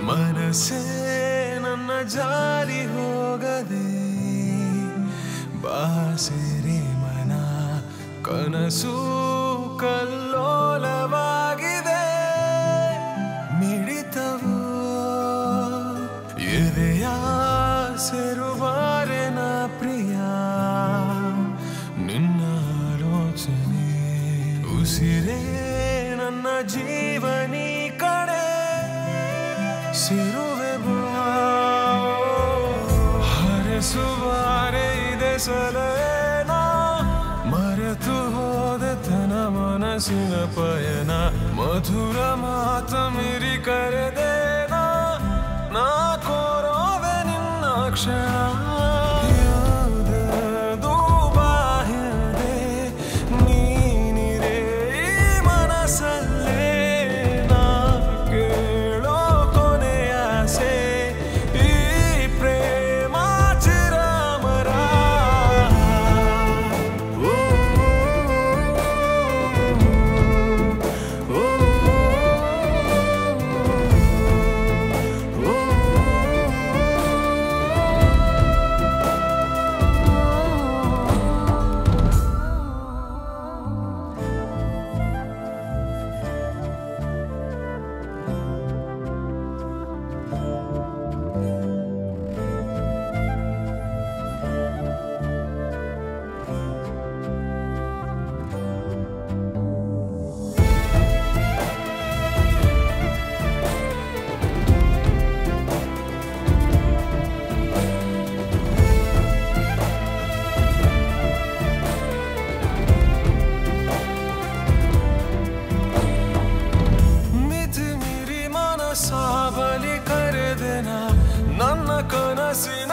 ಮನಸ್ಸೇ ನನ್ನ ಜಾರಿ ಹೋಗದೆ ಬಾಸಿರಿ ಮನ ಕನಸು ಕಲ್ಲೋಲವಾಗಿದೆ ಮಿಡಿತವು ಎದೆಯ ಸೆರುವಾರೆನ ಪ್ರಿಯ ನಿನ್ನ ಆಲೋಚನೆ ಉಸಿರೇ ನನ್ನ ಜೀವನಿ ಕಡೆ ಸಿರುವೆ ಹರಸುವಾರೆ ಇದೆ ಸಲನ ಮರೆತು ಹೋದೆ ತನ ಮನಸ್ಸಿನ ಪಯನ ಮಧುರ ಮಾತ ಮಿರಿ ಕರೆದೇನ ನಾ ಕೋರೋವೆ ನಿನ್ನ ಕ್ಷಣ ಯಾವುದದು ಬಾಹಿರದೆ ನೀನಿರೆ ಈ ಮನಸ್ಸಲ್ಲೇ ನಾ ಕೇಳೋ ಕೊನೆಯಾಸೆ ಈ ಪ್ರೇಮ ಚಿರಮರ ಓ, ಓ, ಓ, ಮಿತಿ ಮೀರಿ ಮನಸ್ಸ ಬಲಿ ಕರೆದೆನ ನನ್ನ ಕನಸಿನ